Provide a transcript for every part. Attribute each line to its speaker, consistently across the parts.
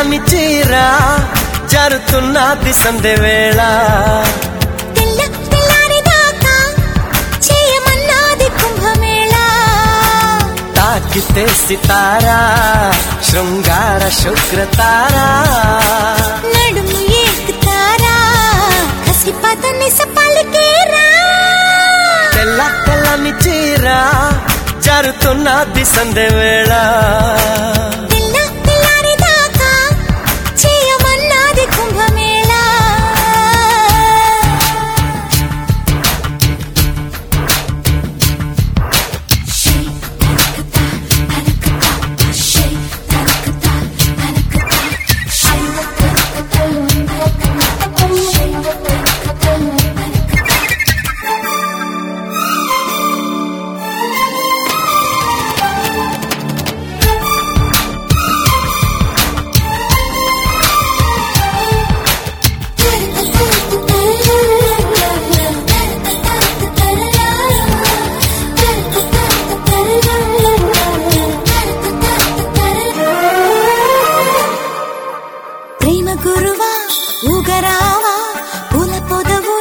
Speaker 1: తెల్లని చీర జరుతున్నది సందె వేళ
Speaker 2: తెల్ల తెల్లారిదాకా చేయమన్నాది కుంభమేళ
Speaker 1: తాకితే సితారా శృంగార శుక్రతారా
Speaker 2: నడుము ఎక్కుతారా కసిపదని సపలికేరా
Speaker 1: తెల్ల తెల్లని చీర జరుతున్నది సందె వేళ
Speaker 2: తెల్ల తెల్లారిదాకా చేయమన్నాది కుంభమేళ ప్రేమ గురువా ఊగరావా పూల పొదవు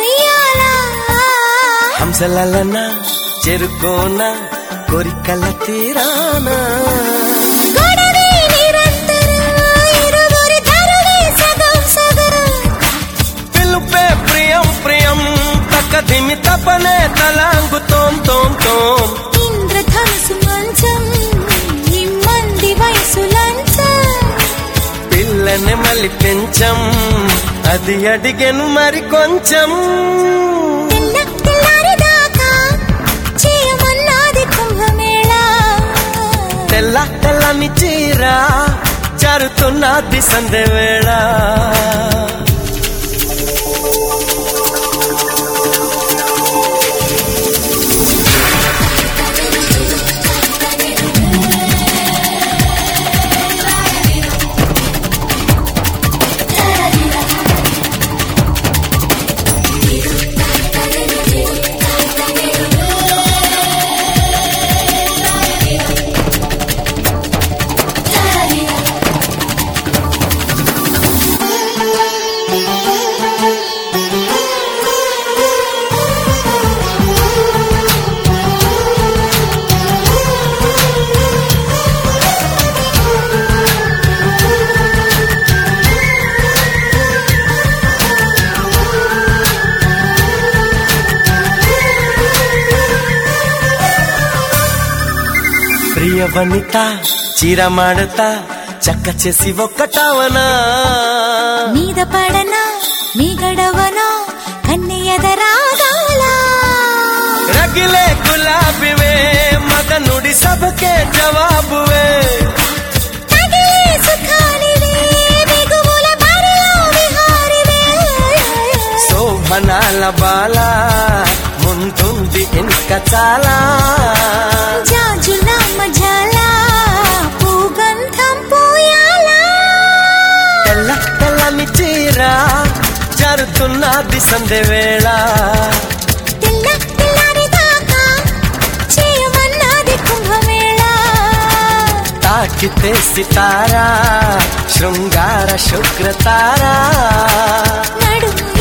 Speaker 1: హంసలలన చెరుకోన కోరికల తీరానా
Speaker 2: గొడవే నిరంతరం ఇరువురి ధరణి సగం సగం
Speaker 1: పిలుపే ప్రియం ప్రియం తక్కదిమి తపనే తలాంగు తోం తోం తోం
Speaker 2: ఇంద్రధనుసు మంచం ఇమ్మంది వయసు లంచం
Speaker 1: పిల్లని మళ్ళీ పెంచం అది అడిగెను మరి కొంచెం
Speaker 2: తెల్ల తెల్లారిదాకా చేయమన్నాది కుంభమేళ
Speaker 1: తెల్ల తెల్లని చీర జరుతున్నది సందె వేళ ప్రియ వనిత చీర మాడతా చక్క చేసి ఒక్కటావనా
Speaker 2: మీద పడనా మీ గడవనా కన్నె ఎదరాగాల
Speaker 1: రగిలే గులాబివే మదనుడి సభకే జవాబువే
Speaker 2: తగిలే సుఖానివే బిగువుల బరిలో విహారివే
Speaker 1: శోభనాల బాల ముందుంది ఇంకా చాలా
Speaker 2: జాజుల మజాల పూగంధం పూయాలా
Speaker 1: తెల్ల తెల్లని చీర జరుతున్నది సందె వేళ
Speaker 2: తెల్ల తెల్లారిదాకా చేయమన్నది కుంభమేళ
Speaker 1: తాకితే సితారా శృంగార శుక్రతారా
Speaker 2: నడుము